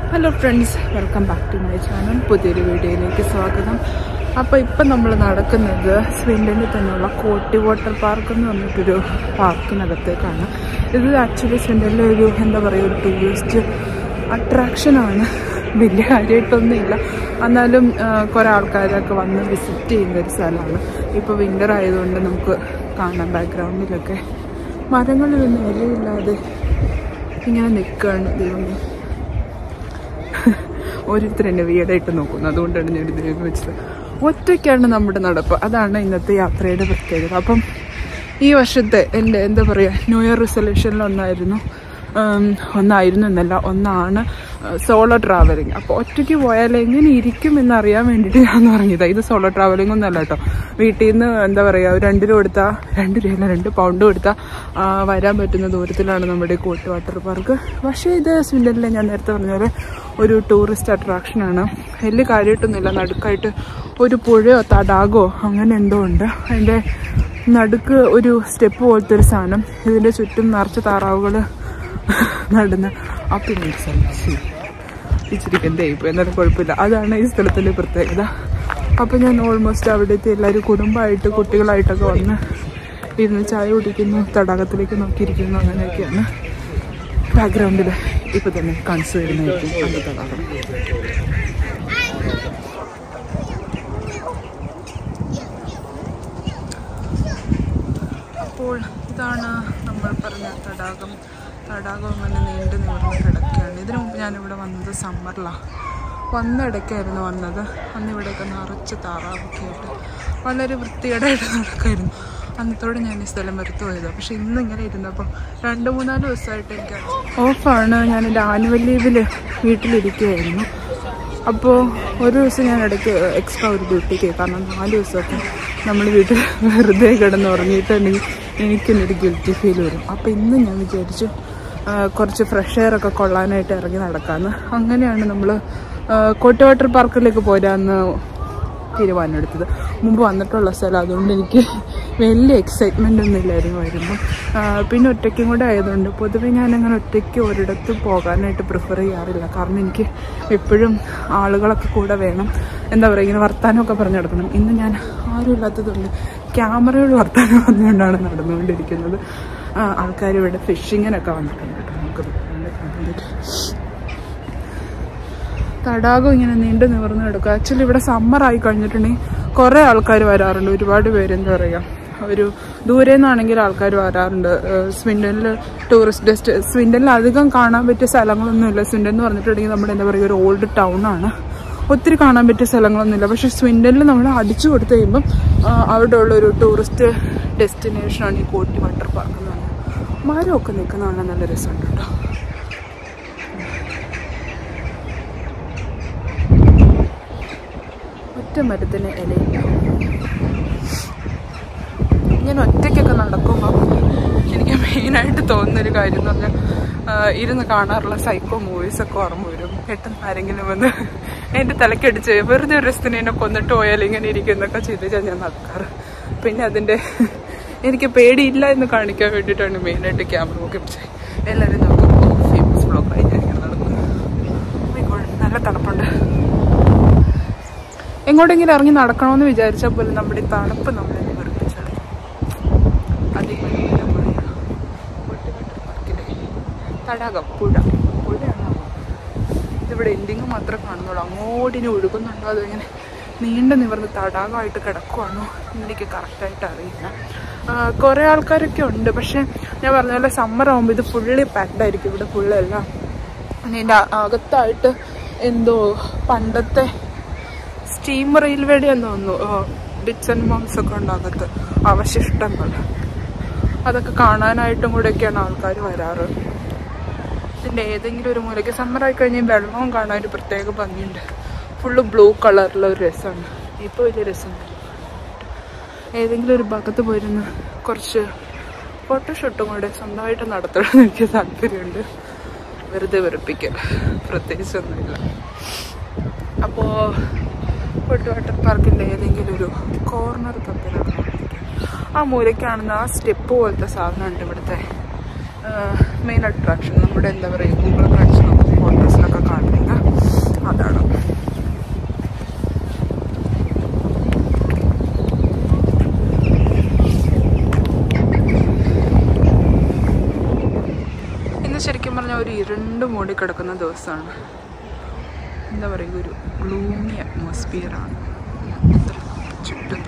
Hello friends welcome back to my channel പുതിയൊരു വീഡിയോയിലേക്ക് സ്വാഗതം അപ്പോൾ ഇപ്പം നമ്മൾ നടക്കുന്നത് സ്വീഡനിൽ തന്നെയുള്ള കോട്ടി വാട്ടർ പാർക്ക് എന്ന് പറഞ്ഞിട്ടൊരു പാർക്കിനകത്തേക്കാണ് ഇത് ആക്ച്വലി സ്വീഡനിലെ ഒരു എന്താ പറയുക ഒരു ടൂറിസ്റ്റ് അട്രാക്ഷനാണ് വലിയ കാര്യമായിട്ടൊന്നുമില്ല എന്നാലും കുറേ ആൾക്കാരൊക്കെ വന്ന് വിസിറ്റ് ചെയ്യുന്ന ഒരു സ്ഥലമാണ് ഇപ്പോൾ വിൻ്റർ ആയതുകൊണ്ട് നമുക്ക് കാണാം ബാക്ക്ഗ്രൗണ്ടിലൊക്കെ മരങ്ങളിലൊന്നും ഇലയില്ലാതെ ഇങ്ങനെ നിൽക്കുകയാണ് ദൈവമേ ഓരോരുത്തർ എന്നെ വീടായിട്ട് നോക്കുന്നു അതുകൊണ്ടാണ് ഞാൻ ഇതിലേക്ക് വെച്ചത് ഒറ്റയ്ക്കാണ് നമ്മുടെ നടപ്പ് അതാണ് ഇന്നത്തെ യാത്രയുടെ പ്രത്യേകത അപ്പം ഈ വർഷത്തെ എൻ്റെ എന്താ പറയുക ന്യൂ ഇയർ റിസൊല്യൂഷനിൽ ഒന്നായിരുന്നു ഉം, ഒന്നായിരുന്നു എന്നല്ല ഒന്നാണ് സോളോ ട്രാവലിംഗ് അപ്പോൾ ഒറ്റയ്ക്ക് പോയാൽ എങ്ങനെ ഇരിക്കും എന്നറിയാൻ വേണ്ടിയിട്ട് ഞാൻ പറഞ്ഞതാണ് ഇത് സോളോ ട്രാവലിംഗ് ഒന്നല്ല കേട്ടോ വീട്ടിൽ നിന്ന് എന്താ പറയുക ഒരു രണ്ട് രൂപ കൊടുത്താൽ രണ്ട് രൂപയല്ല രണ്ട് പൗണ്ട് കൊടുത്താൽ ആ, വരാൻ പറ്റുന്ന ദൂരത്തിലാണ് നമ്മുടെ ഈ കോട്ട് വാട്ടർ പാർക്ക് പക്ഷേ ഇത് സ്വീഡനിലെ ഞാൻ നേരത്തെ പറഞ്ഞ പോലെ ഒരു ടൂറിസ്റ്റ് അട്രാക്ഷനാണ് വലിയ കാര്യമായിട്ടൊന്നുമില്ല നടുക്കായിട്ട് ഒരു പുഴയോ തടാകോ അങ്ങനെ എന്തോ ഉണ്ട് അതിൻ്റെ നടുക്ക് ഒരു സ്റ്റെപ്പ് പോലത്തെ ഒരു സാധനം ഇതിൻ്റെ ചുറ്റും നിറച്ച് താറാവുകൾ നടുന്ന അപ്പം ഇങ്ങനെ ഒരു സ്ഥലം ശ്ശി. ഇച്ചിരി എന്തായിപ്പോൾ എന്നാലും കുഴപ്പമില്ല അതാണ് ഈ സ്ഥലത്തിൻ്റെ പ്രത്യേകത അപ്പം ഞാൻ ഓൾമോസ്റ്റ് അവിടുത്തെ എല്ലാവരും കുടുംബമായിട്ട് കുട്ടികളായിട്ടൊക്കെ വന്ന് ഇരുന്ന് ചായ കുടിക്കുന്നു തടാകത്തിലേക്ക് നോക്കിയിരിക്കുന്നു അങ്ങനെയൊക്കെയാണ് ബാക്ക്ഗ്രൗണ്ടിൽ ഇപ്പം തന്നെ കാണിച്ചു തരുന്നതായിരിക്കും അത് തടാകം അപ്പോൾ ഇതാണ് നമ്മൾ പറഞ്ഞ തടാകം തടാകം അങ്ങനെ നീണ്ടു നിവർന്ന് കിടക്കുകയാണ് ഇതിനു മുമ്പ് ഞാനിവിടെ വന്നത് സമ്മറിലാണ് വന്ന ഇടയ്ക്കായിരുന്നു വന്നത് അന്ന് ഇവിടെയൊക്കെ നിറച്ച് താറാവൊക്കെ ആയിട്ട് വളരെ വൃത്തികേടായിട്ട് നടക്കായിരുന്നു അന്നത്തോടെ ഞാൻ ഈ സ്ഥലം വെറുത്ത് പോയത് പക്ഷെ ഇന്ന് ഇങ്ങനെ ഇരുന്നപ്പോൾ രണ്ട് മൂന്നാല് ദിവസമായിട്ട് എനിക്ക് ഓഫാണ് ഞാൻ എൻ്റെ ആനുവൽ ലീവിൽ വീട്ടിലിരിക്കുകയായിരുന്നു അപ്പോൾ ഒരു ദിവസം ഞാൻ ഇടയ്ക്ക് എക്സ്ട്രാ ഒരു ഡ്യൂട്ടിക്ക് കാരണം നാല് ദിവസമൊക്കെ നമ്മൾ വീട്ടിൽ വെറുതെ കിടന്ന് ഉറങ്ങിയിട്ടുണ്ടെങ്കിൽ എനിക്കൊന്നൊരു ഗിൽറ്റി ഫീൽ വരും അപ്പോൾ ഇന്ന് ഞാൻ വിചാരിച്ചു ആ, കുറച്ച് ഫ്രഷ് എയർ ഒക്കെ കൊള്ളാനായിട്ട് ഇറങ്ങി നടക്കാമെന്ന് അങ്ങനെയാണ് നമ്മൾ കോട്ടി വാട്ടർ പാർക്കിലേക്ക് പോരാന്ന് തീരുമാനമെടുത്തത് മുമ്പ് വന്നിട്ടുള്ള സ്ഥലം അതുകൊണ്ട് എനിക്ക് വലിയ എക്സൈറ്റ്മെൻ്റ് ഒന്നും ഇല്ലായിരുന്നു വരുമ്പം ആ, പിന്നെ ഒറ്റയ്ക്കും കൂടെ ആയതുകൊണ്ട് പൊതുവെ ഞാൻ അങ്ങനെ ഒറ്റയ്ക്ക് ഒരിടത്ത് പോകാനായിട്ട് പ്രിഫർ ചെയ്യാറില്ല കാരണം എനിക്ക് എപ്പോഴും ആളുകളൊക്കെ കൂടെ വേണം എന്താ പറയുക ഇങ്ങനെ വർത്താനമൊക്കെ പറഞ്ഞു നടക്കണം ഇന്ന് ഞാൻ ആരും ഇല്ലാത്തതുകൊണ്ട് ക്യാമറയോട് വർത്താനം പറഞ്ഞുകൊണ്ടാണ് നടന്നുകൊണ്ടിരിക്കുന്നത് ആൾക്കാർ ഇവിടെ ഫിഷിങ്ങിനൊക്കെ വന്നിട്ടുണ്ട് കേട്ടോ നമുക്ക് കണ്ടിട്ട് തടാകം ഇങ്ങനെ നീണ്ടു നിവർന്ന് കിടക്കുക ആക്ച്വലി ഇവിടെ സമ്മർ ആയി കഴിഞ്ഞിട്ടുണ്ടെങ്കിൽ കുറേ ആൾക്കാർ വരാറുണ്ട് ഒരുപാട് പേര് എന്താ പറയുക ഒരു ദൂരെ നിന്നാണെങ്കിൽ ആൾക്കാർ വരാറുണ്ട് സ്വിൻഡനിൽ ടൂറിസ്റ്റ് ഡെസ്റ്റ് സ്വിൻഡനിൽ അധികം കാണാൻ പറ്റിയ സ്ഥലങ്ങളൊന്നുമില്ല സ്വിൻഡൻ എന്ന് പറഞ്ഞിട്ടുണ്ടെങ്കിൽ നമ്മുടെ എന്താ പറയുക ഒരു ഓൾഡ് ടൗൺ ആണ് ഒത്തിരി കാണാൻ പറ്റിയ സ്ഥലങ്ങളൊന്നുമില്ല പക്ഷേ സ്വിൻഡനിൽ നമ്മൾ അടിച്ചു കൊടുത്തു കഴിയുമ്പം ആ, അവിടെ ഉള്ള ഒരു ടൂറിസ്റ്റ് ഡെസ്റ്റിനേഷനാണ് ഈ കോട്ടി വാട്ടർ പാർക്ക് എന്ന് പറഞ്ഞാൽ മരമൊക്കെ നിൽക്കുന്ന കാണാൻ നല്ല രസമുണ്ട് കേട്ടോ ഒറ്റ മരത്തിന് ഇലയില്ല ഇങ്ങനെ ഒറ്റയ്ക്കൊക്കെ നടക്കുമ്പോൾ എനിക്ക് മെയിനായിട്ട് തോന്നുന്നൊരു കാര്യം എന്ന് പറഞ്ഞാൽ ആ, ഇരുന്ന് കാണാറുള്ള സൈക്കോ മൂവീസൊക്കെ ഓർമ്മ വരും പെട്ടെന്ന് ആരെങ്കിലും വന്ന് എൻ്റെ തലക്കടിച്ച് വെറുതെ ഒരു രസത്തിന് എന്നെ കൊന്നിട്ട് പോയാൽ ഇങ്ങനെ ഇരിക്കുന്നൊക്കെ ചിന്തിച്ചാൽ ഞാൻ നടക്കാറ് പിന്നെ അതിൻ്റെ എനിക്ക് പേടിയില്ല എന്ന് കാണിക്കാൻ വേണ്ടിയിട്ടാണ് മെയിനായിട്ട് ക്യാമറ നോക്കി പിടിച്ചത് എല്ലാവരും നമുക്ക് ഫേമസ് ബ്ലോഗായി ഞാൻ ഇങ്ങനെ നടക്കുന്നത് Oh my God, നല്ല തണുപ്പുണ്ട് എങ്ങോട്ടെങ്കിലും ഇറങ്ങി നടക്കണമെന്ന് വിചാരിച്ചാൽ പോലും നമ്മുടെ ഈ തണുപ്പ് നമ്മളെ വെറുപ്പിച്ചാണ് അതിമനോഹരമായ കോട്ടിവാട്ടർ പാർക്കിലെ തടാകം പുഴ പുഴയാണോ ഇതിവിടെ എൻഡിങ് മാത്രമേ കാണുന്നുള്ളൂ അങ്ങോട്ടിനി ഒഴുകുന്നുണ്ടോ അതോ ഇങ്ങനെ നീണ്ടു നിവർന്ന് തടാകമായിട്ട് കിടക്കുവാണോ എനിക്ക് കറക്റ്റായിട്ട് അറിയില്ല ആ, കുറേ ആൾക്കാരൊക്കെ ഉണ്ട് പക്ഷെ ഞാൻ പറഞ്ഞ പോലെ സമ്മർ ആകുമ്പോൾ ഇത് ഫുള്ളി പാക്ഡ് ആയിരിക്കും ഇവിടെ ഫുള്ളെല്ലാം അതിൻ്റെ അകത്തായിട്ട് എന്തോ പണ്ടത്തെ സ്റ്റീം റെയിൽവേയുടെ എന്ന് തോന്നുന്നു ബിറ്റ്സ് ആൻഡ് ബോംസ് ഒക്കെ ഉണ്ട് അകത്ത് അവശിഷ്ടങ്ങൾ അതൊക്കെ കാണാനായിട്ടും കൂടെയൊക്കെയാണ് ആൾക്കാർ വരാറ് ഇതിൻ്റെ ഏതെങ്കിലും ഒരു മൂലയ്ക്ക് സമ്മർ ആയി കഴിഞ്ഞാൽ വെള്ളവും കാണാൻ ഒരു പ്രത്യേക ഭംഗിയുണ്ട് ഫുള്ള് ബ്ലൂ കളറിലുള്ള ഒരു രസമാണ് ഇപ്പോൾ വലിയ രസമുണ്ട് ഏതെങ്കിലും ഒരു ഭാഗത്ത് പോയിരുന്ന് കുറച്ച് ഫോട്ടോഷൂട്ടും കൂടെ സ്വന്തമായിട്ട് നടത്തണമെന്ന് എനിക്ക് താല്പര്യമുണ്ട് വെറുതെ വെറുപ്പിക്കൽ പ്രത്യേകിച്ചൊന്നുമില്ല അപ്പോൾ ഫോർട്ട് വാട്ടർ പാർക്കിൻ്റെ ഏതെങ്കിലും ഒരു കോർണർ തപ്പിലാണ് ആ മൂലയ്ക്കാണെന്ന് ആ സ്റ്റെപ്പ് പോലത്തെ സാധനമുണ്ട് ഇവിടുത്തെ മെയിൻ അട്രാക്ഷൻ നമ്മുടെ എന്താ പറയുക ഗൂഗിൾ കാണിച്ച് നമുക്ക് ഫോട്ടോസിലൊക്കെ കാണുന്നെങ്കിൽ ഇരുണ്ട് മൂടി കിടക്കുന്ന ദിവസമാണ് എന്താ പറയുക ഒരു ഗ്ലൂമി അറ്റ്മോസ്ഫിയറാണ് ചുറ്റും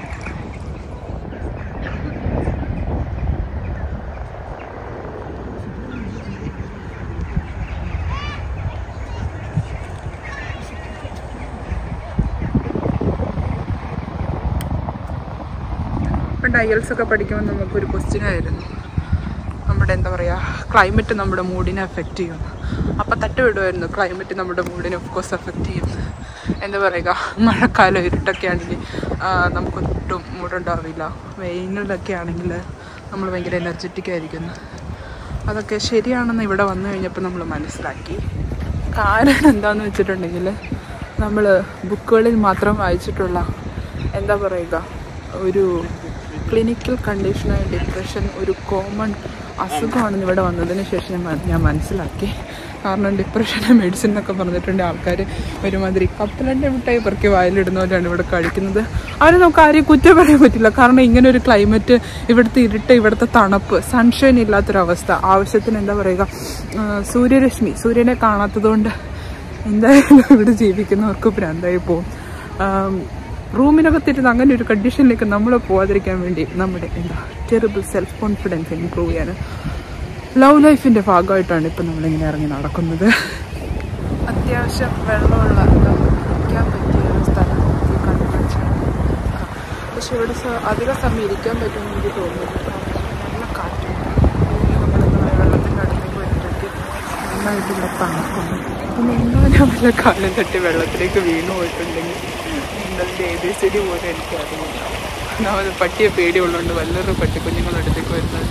പണ്ട് ഐ എൽസ് ഒക്കെ പഠിക്കുമ്പോൾ നമുക്കൊരു ക്വസ്റ്റ്യൻ ആയിരുന്നു നമ്മുടെ എന്താ പറയുക ക്ലൈമറ്റ് നമ്മുടെ മൂഡിനെ എഫക്റ്റ് ചെയ്യും അപ്പം തട്ടുവിടുമായിരുന്നു ക്ലൈമറ്റ് നമ്മുടെ മൂഡിനെ ഓഫ് കോഴ്സ് എഫക്റ്റ് ചെയ്യും എന്താ പറയുക മഴക്കാലം ഇരുട്ടൊക്കെ ആണെങ്കിൽ നമുക്കൊട്ടും മൂടുണ്ടാവില്ല വെയിലിലൊക്കെ ആണെങ്കിൽ നമ്മൾ ഭയങ്കര എനർജറ്റിക് ആയിരിക്കുന്നു അതൊക്കെ ശരിയാണെന്ന് ഇവിടെ വന്നു കഴിഞ്ഞപ്പോൾ നമ്മൾ മനസ്സിലാക്കി കാരണം എന്താണെന്ന് വെച്ചിട്ടുണ്ടെങ്കിൽ നമ്മൾ ബുക്കുകളിൽ മാത്രം വായിച്ചിട്ടുള്ള എന്താ പറയുക ഒരു ക്ലിനിക്കൽ കണ്ടീഷനായ ഡിപ്രഷൻ ഒരു കോമൺ അസുഖമാണെന്ന് ഇവിടെ വന്നതിന് ശേഷം ഞാൻ മ- ഞാൻ മനസ്സിലാക്കി കാരണം ഡിപ്രഷന് മെഡിസിൻ എന്നൊക്കെ പറഞ്ഞിട്ടുണ്ട് ആൾക്കാർ ഒരുമാതിരി കപ്പലൻ്റെ മിഠായി പെറുക്കി വായിലിടുന്ന പോലെയാണ് ഇവിടെ കഴിക്കുന്നത് അവരെ നമുക്ക് ആരെയും കുറ്റം പറയാൻ പറ്റില്ല കാരണം ഇങ്ങനെ ഒരു ക്ലൈമറ്റ് ഇവിടുത്തെ ഇരുട്ട് ഇവിടുത്തെ തണുപ്പ് സൺഷൈൻ ഇല്ലാത്തൊരവസ്ഥ ആവശ്യത്തിന് എന്താ പറയുക ആ, സൂര്യരശ്മി സൂര്യനെ കാണാത്തതുകൊണ്ട് എന്തായാലും ഇവിടെ ജീവിക്കുന്നവർക്ക് ഭ്രാന്തായി പോകും ആം, റൂമിനകത്തിരുന്ന് അങ്ങനെ ഒരു കണ്ടീഷനിലേക്ക് നമ്മൾ പോവാതിരിക്കാൻ വേണ്ടി നമ്മുടെ എന്താ ടെറിബിൾ സെൽഫ് കോൺഫിഡൻസ് ഇമ്പ്രൂവ് ചെയ്യാൻ ലവ് ലൈഫിൻ്റെ ഭാഗമായിട്ടാണ് ഇപ്പം നമ്മളിങ്ങനെ ഇറങ്ങി നടക്കുന്നത് അത്യാവശ്യം വെള്ളമുള്ള നമുക്ക് ഇരിക്കാൻ പറ്റിയ ഒരു സ്ഥലം ഈ കണ്ടുപിടിച്ചാണ് പക്ഷെ ഇവിടെ സ- അധിക സമയം ഇരിക്കാൻ പറ്റുമെന്ന് എനിക്ക് തോന്നുന്നു കാരണം നല്ല കാറ്റുണ്ട് നമ്മൾ വെള്ളത്തിൻ്റെ അടുത്തേക്ക് വരുമ്പോഴേക്ക് നന്നായിട്ട് ഇവിടെ തണുക്കുന്നു പിന്നെ എങ്ങാനും വല്ല കാലം തട്ടി വെള്ളത്തിലേക്ക് വീണു പോയിട്ടുണ്ടെങ്കിൽ നിങ്ങളുടെ എ ബി സി ഡി പോലും എനിക്ക് അറിയില്ല ഒന്നാമത് പട്ടിയെ പേടിയുള്ളതുകൊണ്ട് വല്ലൊരു പട്ടി കുഞ്ഞുങ്ങളുടെ അടുത്തേക്ക് വരുന്നത്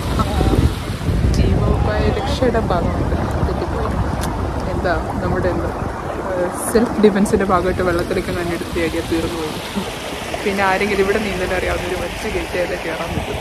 ജീവോപായ രക്ഷയുടെ ഭാഗമായിട്ട് തെറ്റിപ്പോയി എന്താ നമ്മുടെ എന്താ സെൽഫ് ഡിഫെൻസിൻ്റെ ഭാഗമായിട്ട് വെള്ളത്തിലേക്ക് തന്നെ എടുത്ത് ഏരിയ തീർന്നു പോയി പിന്നെ ആരെങ്കിലും ഇവിടെ നീന്തൽ അറിയാവുന്നൊരു വലിച്ചു കയറ്റിയാലേ കയറാൻ പറ്റും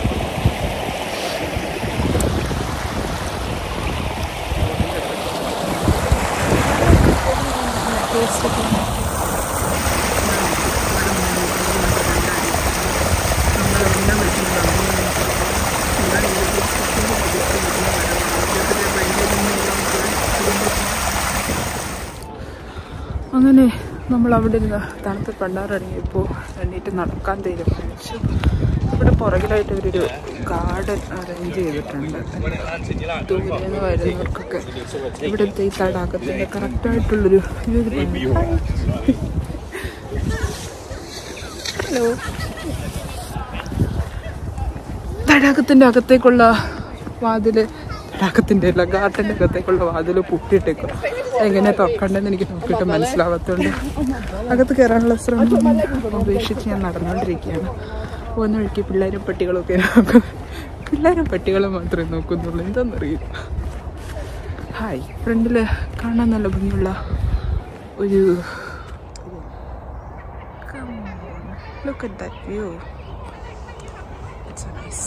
അങ്ങനെ നമ്മൾ അവിടെ നിന്ന് തണുത്ത് പണ്ടാറടങ്ങിയപ്പോൾ എണ്ണീറ്റ് നടക്കാൻ തീരുമാനിച്ചു ഇവിടെ പുറകിലായിട്ട് അവരൊരു ഗാർഡൻ അറേഞ്ച് ചെയ്തിട്ടുണ്ട് ദൂരെ നിന്ന് വരുന്നവർക്കൊക്കെ ഇവിടുത്തെ ഈ തടാകത്തിൻ്റെ കറക്റ്റായിട്ടുള്ളൊരു വ്യൂ ഹലോ തടാകത്തിൻ്റെ അകത്തേക്കുള്ള വാതില് തടാകത്തിൻ്റെ അല്ല ഗാർഡൻ്റെ അകത്തേക്കുള്ള വാതില് പൂട്ടിയിട്ടേക്കും എങ്ങനെ തുറക്കണ്ടെന്ന് എനിക്ക് നോക്കിയിട്ട് മനസ്സിലാവാത്തതുകൊണ്ട് അകത്ത് കയറാനുള്ള ശ്രമം ഉപേക്ഷിച്ച് ഞാൻ നടന്നുകൊണ്ടിരിക്കുകയാണ് പോകുന്ന വഴിക്ക് പിള്ളേരും പട്ടികളൊക്കെ നോക്കും പിള്ളേരും പട്ടികളും മാത്രമേ നോക്കുന്നുള്ളൂ എന്താണെന്നറിയില്ല ഹായ് ഫ്രണ്ടിൽ കാണാൻ നല്ല ഭംഗിയുള്ള ഒരു look at that view it's nice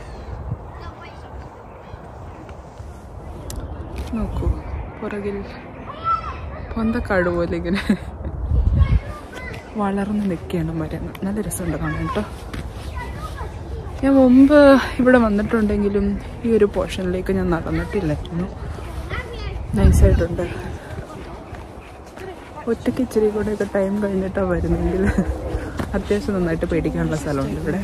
നോക്കൂ പുറകിൽ പൊന്തക്കാട് പോലെ ഇങ്ങനെ വളർന്ന് നിൽക്കുകയാണ് മരങ്ങൾ നല്ല രസമുണ്ട് കാണാൻ കേട്ടോ ഞാൻ മുമ്പ് ഇവിടെ വന്നിട്ടുണ്ടെങ്കിലും ഈ ഒരു പോർഷനിലേക്ക് ഞാൻ നടന്നിട്ടില്ലായിരുന്നു നൈസായിട്ടുണ്ട് ഒറ്റയ്ക്ക് ഇച്ചിരി കൂടെയൊക്കെ ടൈം കഴിഞ്ഞിട്ടാണ് വരുന്നെങ്കിൽ അത്യാവശ്യം നന്നായിട്ട് പേടിക്കാനുള്ള സ്ഥലമുണ്ട് ഇവിടെ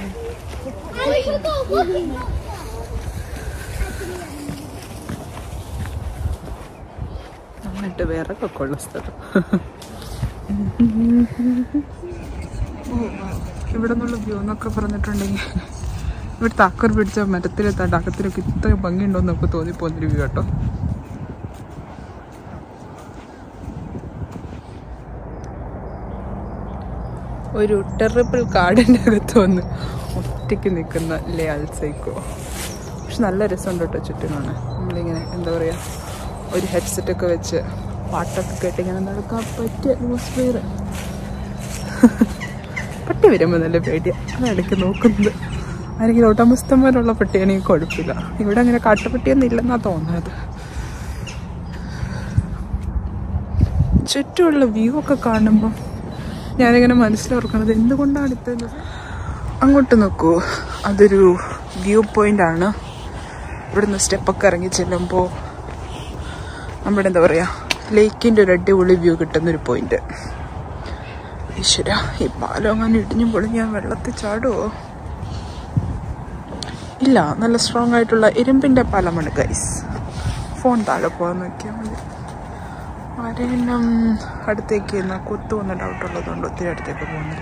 നന്നായിട്ട് വിറകൊക്കെ ഉള്ള സ്ഥലം ഇവിടെ നിന്നുള്ള വ്യൂ എന്നൊക്കെ പറഞ്ഞിട്ടുണ്ടെങ്കിൽ ഇവിടെ താക്കർ പിടിച്ച മരത്തിലെ തടാകത്തിലൊക്കെ ഇത്ര ഭംഗിയുണ്ടോ എന്നൊക്കെ തോന്നിപ്പോന്നൊരു വ്യൂ കേട്ടോ ഒരു ടെറിബിൾ കാടിൻ്റെ അകത്ത് വന്ന് ഒറ്റയ്ക്ക് നിൽക്കുന്ന ലിയാൽ സൈക്കോ പക്ഷെ നല്ല രസമുണ്ട് കേട്ടോ ചുറ്റും കാണാൻ നമ്മളിങ്ങനെ എന്താ പറയുക ഒരു ഹെഡ്സെറ്റ് ഒക്കെ വെച്ച് പാട്ടൊക്കെ കേട്ട് ഇങ്ങനെ നടക്കാൻ പറ്റിയ അറ്റ്മോസ്ഫിയർ പട്ടി വരുമ്പോൾ നല്ല പേടിയാണ് അതാണ് ഇടയ്ക്ക് നോക്കുന്നത് ആരെങ്കിലും ഓട്ടമസ്തന്മാരുള്ള പട്ടിയാണെങ്കിൽ കുഴപ്പമില്ല ഇവിടെ അങ്ങനെ കാട്ടുപട്ടിയൊന്നും ഇല്ലെന്നാണ് തോന്നുന്നത് ചുറ്റുമുള്ള വ്യൂ ഒക്കെ കാണുമ്പോൾ ഞാനിങ്ങനെ മനസ്സിലോർക്കണത് എന്തുകൊണ്ടാണ് ഇത്ര അങ്ങോട്ട് നോക്കൂ അതൊരു വ്യൂ പോയിന്റ് ആണ് ഇവിടുന്ന് സ്റ്റെപ്പൊക്കെ ഇറങ്ങി ചെല്ലുമ്പോൾ നമ്മുടെ എന്താ പറയുക ലേക്കിൻ്റെ ഒരു അടിപൊളി വ്യൂ കിട്ടുന്നൊരു പോയിന്റ് ഈശ്വര ഈ പാലം അങ്ങനെ ഇടിഞ്ഞും പൊളിഞ്ഞ് ഞാൻ വെള്ളത്തിൽ ചാടുമോ ഇല്ല നല്ല സ്ട്രോങ് ആയിട്ടുള്ള ഇരുമ്പിൻ്റെ പാലമാണ് ഗൈസ് ഫോൺ താഴെ പോകാൻ നോക്കിയാൽ മതി ആരെയും അടുത്തേക്ക് എന്നാൽ കുത്തുമെന്ന് ഡൗട്ട് ഉള്ളതുകൊണ്ട് ഒത്തിരി അടുത്തേക്ക് പോകുന്നില്ല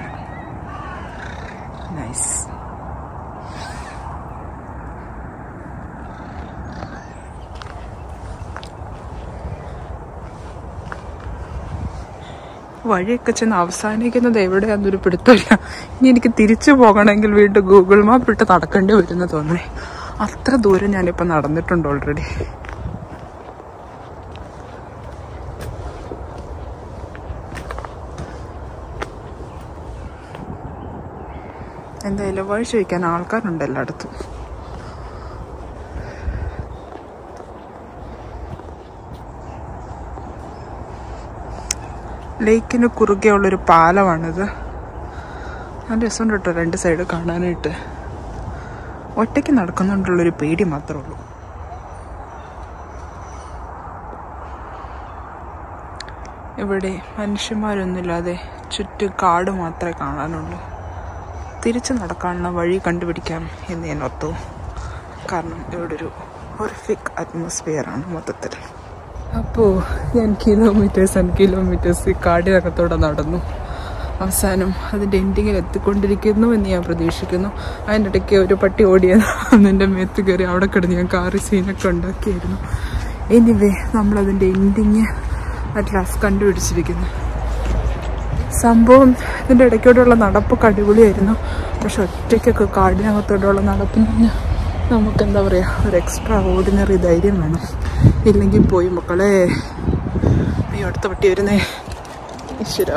നൈസ് വഴിയൊക്കെ ചെന്ന് അവസാനിക്കുന്നത് എവിടെയാണെന്നൊരു പിടുത്തമില്ല ഇനി എനിക്ക് തിരിച്ചു പോകണമെങ്കിൽ വീണ്ടും ഗൂഗിൾ മാപ്പ് ഇട്ട് നടക്കേണ്ടി വരുന്ന തോന്നേ അത്ര ദൂരം ഞാനിപ്പോൾ നടന്നിട്ടുണ്ട് ഓൾറെഡി എന്തായാലും വഴി ചോദിക്കാൻ ആൾക്കാരുണ്ട് എല്ലായിടത്തും ലേക്കിന് കുറുകെ ഉള്ളൊരു പാലമാണിത് നല്ല രസമുണ്ട് കേട്ടോ രണ്ട് സൈഡ് കാണാനായിട്ട് ഒറ്റയ്ക്ക് നടക്കുന്നുണ്ടുള്ളൊരു പേടി മാത്രമേ ഉള്ളൂ ഇവിടെ മനുഷ്യന്മാരൊന്നുമില്ലാതെ ചുറ്റും കാട് മാത്രമേ കാണാനുള്ളൂ തിരിച്ചു നടക്കാനുള്ള വഴി കണ്ടുപിടിക്കാം എന്ന് ഞാൻ ഒത്തു കാരണം ഇവിടെ ഒരു ഹൊറിഫിക് അറ്റ്മോസ്ഫിയർ ആണ് മൊത്തത്തിൽ അപ്പോൾ ഞാൻ കിലോമീറ്റേഴ്സ് ആൻഡ് കിലോമീറ്റേഴ്സ് ഈ കാടിനകത്തോടെ നടന്നു അവസാനം അതിൻ്റെ എൻഡിങ്ങിൽ എത്തിക്കൊണ്ടിരിക്കുന്നു എന്ന് ഞാൻ പ്രതീക്ഷിക്കുന്നു അതിൻ്റെ ഇടയ്ക്ക് ഒരു പട്ടി ഓടിയത് അതിൻ്റെ മേത്ത് കയറി അവിടെ കിടന്ന് ഞാൻ കാറി സീനൊക്കെ ഉണ്ടാക്കിയായിരുന്നു എനിവേ നമ്മളതിൻ്റെ എൻഡിങ് അറ്റ് ലാസ്റ്റ് കണ്ടുപിടിച്ചിരിക്കുന്നു സംഭവം ഇതിൻ്റെ ഇടയ്ക്കൂടെയുള്ള നടപ്പൊക്കെ അടിപൊളിയായിരുന്നു പക്ഷെ ഒറ്റയ്ക്കൊക്കെ കാടിനകത്തോടെയുള്ള നടപ്പിന് പറഞ്ഞാൽ നമുക്ക് എന്താ പറയുക ഒരു എക്സ്ട്രാ ഓർഡിനറി ധൈര്യം വേണം ഇല്ലെങ്കിൽ പോയി മക്കളെ അയ്യോ അടുത്ത പട്ടി വരുന്നേ ഈശ്വര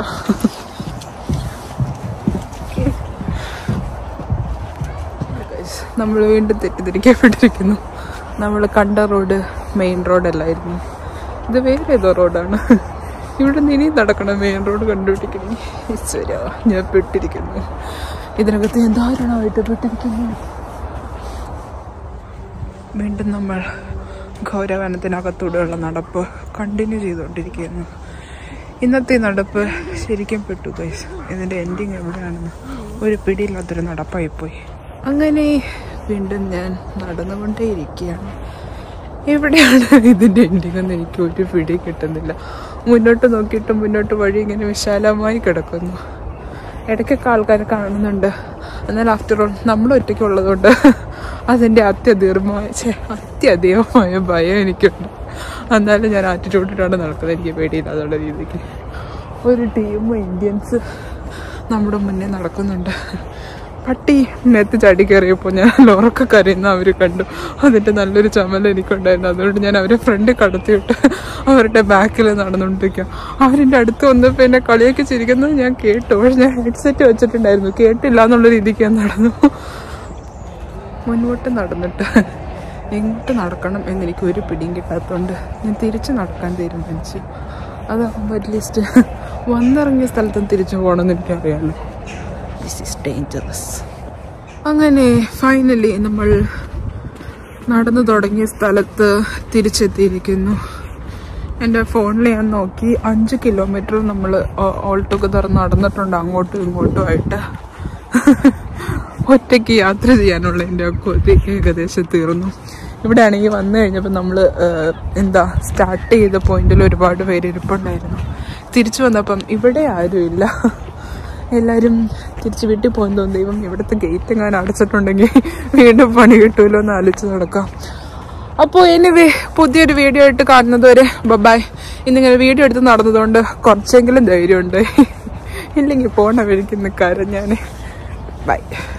നമ്മൾ വീണ്ടും തെറ്റിദ്ധരിക്കപ്പെട്ടിരിക്കുന്നു നമ്മൾ കണ്ട റോഡ് മെയിൻ റോഡല്ലായിരുന്നു ഇത് വേറെ ഏതോ റോഡാണ് ഇവിടെ നിന്ന് ഇനിയും നടക്കണം മെയിൻ റോഡ് കണ്ടുപിടിക്കണം ഈശ്വര ഞാൻ പെട്ടിരിക്കുന്നു ഇതിനകത്ത് ഞാൻ ധാരാളമായിട്ട് പെട്ടിരിക്കുന്നു വീണ്ടും നമ്മൾ ഘോരവനത്തിനകത്തൂടെയുള്ള നടപ്പ് കണ്ടിന്യൂ ചെയ്തുകൊണ്ടിരിക്കുകയാണ് ഇന്നത്തെ ഈ നടപ്പ് ശരിക്കും പെട്ടു ഗൈസ് ഇതിൻ്റെ എൻഡിങ് എവിടെയാണെന്ന് ഒരു പിടിയില്ലാത്തൊരു നടപ്പായിപ്പോയി അങ്ങനെ വീണ്ടും ഞാൻ നടന്നുകൊണ്ടേയിരിക്കുകയാണ് എവിടെയാണ് ഇതിൻ്റെ എൻഡിങ് എന്ന് എനിക്ക് ഒരു പിടി കിട്ടുന്നില്ല മുന്നോട്ട് നോക്കിയിട്ട് മുന്നോട്ട് വഴി ഇങ്ങനെ വിശാലമായി കിടക്കുന്നു ഇടയ്ക്കൊക്കെ ആൾക്കാരെ കാണുന്നുണ്ട് എന്നാൽ ആഫ്റ്റർ ഓൾ നമ്മൾ ഒറ്റയ്ക്ക് ഉള്ളതുകൊണ്ട് അതിൻ്റെ അത്യധീർമായ ഛെ, അത്യധികമായ ഭയം എനിക്കുണ്ട് എന്നാലും ഞാൻ ആറ്റിറ്റ്യൂഡിലാണ് നടക്കുന്നത് എനിക്ക് പേടിയില്ലാതുള്ള രീതിക്ക് ഒരു ടീം ഇന്ത്യൻസ് നമ്മുടെ മുന്നേ നടക്കുന്നുണ്ട് പട്ടി നെത്ത് ചാടി കയറിയപ്പോൾ ഞാൻ ലോറൊക്കെ കരയുന്ന അവർ കണ്ടു അതിൻ്റെ നല്ലൊരു ചമൽ എനിക്കുണ്ടായിരുന്നു അതുകൊണ്ട് ഞാൻ അവരെ ഫ്രണ്ട് കടത്തിയിട്ട് അവരുടെ ബാക്കിൽ നടന്നുകൊണ്ടിരിക്കുക അവരെൻ്റെ അടുത്ത് വന്നപ്പോൾ എന്നെ കളിയൊക്കെ ചിരിക്കുന്നത് ഞാൻ കേട്ടു പക്ഷെ ഞാൻ ഹെഡ്സെറ്റ് വെച്ചിട്ടുണ്ടായിരുന്നു കേട്ടില്ല എന്നുള്ള രീതിക്ക് ഞാൻ നടന്നു മുന്നോട്ട് നടന്നിട്ട് എങ്ങോട്ട് നടക്കണം എന്നെനിക്ക് ഒരു പിടിയും കിട്ടാത്തതുകൊണ്ട് ഞാൻ തിരിച്ച് നടക്കാൻ തീരുമാനിച്ചു അതാകുമ്പോൾ അറ്റ്ലീസ്റ്റ് വന്നിറങ്ങിയ സ്ഥലത്തും തിരിച്ചു പോകണമെന്ന് എനിക്കറിയാമല്ലോ ദിസ് ഈസ് ഡേഞ്ചറസ് അങ്ങനെ ഫൈനലി നമ്മൾ നടന്നു തുടങ്ങിയ സ്ഥലത്ത് തിരിച്ചെത്തിയിരിക്കുന്നു എൻ്റെ ഫോണിൽ ഞാൻ നോക്കി അഞ്ച് കിലോമീറ്റർ നമ്മൾ ഓൾ ടുഗദർ നടന്നിട്ടുണ്ട് അങ്ങോട്ടും ഇങ്ങോട്ടും ആയിട്ട് ഒറ്റയ്ക്ക് യാത്ര ചെയ്യാനുള്ള എൻ്റെ കൊതി ഏകദേശം തീർന്നു ഇവിടെ ആണെങ്കിൽ വന്നു കഴിഞ്ഞപ്പോൾ നമ്മൾ എന്താ സ്റ്റാർട്ട് ചെയ്ത പോയിന്റിൽ ഒരുപാട് പേര് ഇരിപ്പുണ്ടായിരുന്നു തിരിച്ചു വന്നപ്പം ഇവിടെ ആരുമില്ല എല്ലാവരും തിരിച്ച് വീട്ടിൽ പോകാൻ തോന്നി ദൈവം ഇവിടുത്തെ ഗേറ്റ് എങ്ങാനും അടച്ചിട്ടുണ്ടെങ്കിൽ വീണ്ടും പണി കിട്ടുമല്ലോ എന്ന് ആലോചിച്ച് നടക്കാം അപ്പോൾ എനിവേ പുതിയൊരു വീഡിയോ ആയിട്ട് കാണുന്നത് വരെ ബബായ് ഇന്നിങ്ങനെ വീഡിയോ എടുത്ത് നടന്നതുകൊണ്ട് കുറച്ചെങ്കിലും ധൈര്യമുണ്ട് ഇല്ലെങ്കിൽ പോണ വഴിക്ക് നിൽക്കാരം ഞാൻ ബൈ